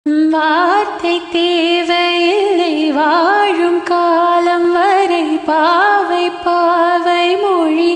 வார்த்தை தேவையில்லை வாழும் காலம் வரை பாவை பாவை மொழி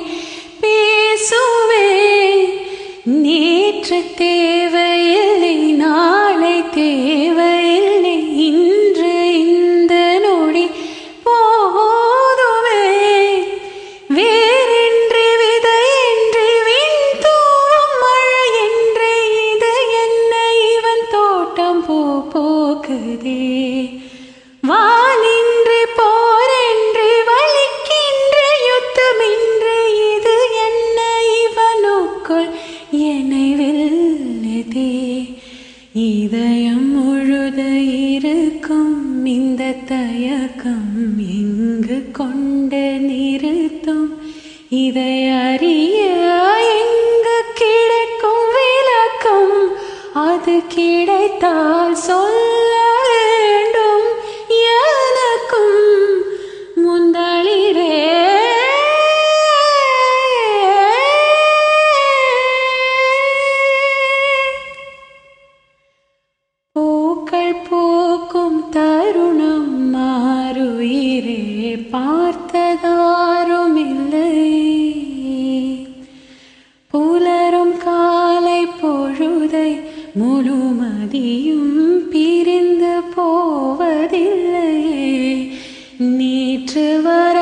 பேசுவேன் நேற்று தேவையில்லை நாளை தேவையில்லை இன்று இந்த நொடி போதுமே வேறென்று விதையென்று விண் தூவும் மழை என்று இது என்ன இவன் தோட்டம் பூ போக்குதே வாலின்று போரென்று வலிக்கின்ற யுத்தமின்று இது என்ன இவனுக்குள் என்னை வெல்லுதே இதயம் முழுத இருக்கும் இந்த தயக்கம் எங்கு கொண்டு நிறுத்தும் இதை அறிய எங்கு கிடைக்கும் விளக்கம் அது கிடைத்தால் சொல்ல வேண்டும் எனக்கும் முந்தளிரே பூக்கள் பூக்கும் தருணம் மாறுயிரே பார்த்ததாரும் இல்லை புலரும் காலை பொழுதை முழுமதியும் பிரிந்து போவதில்லை நேற்று வர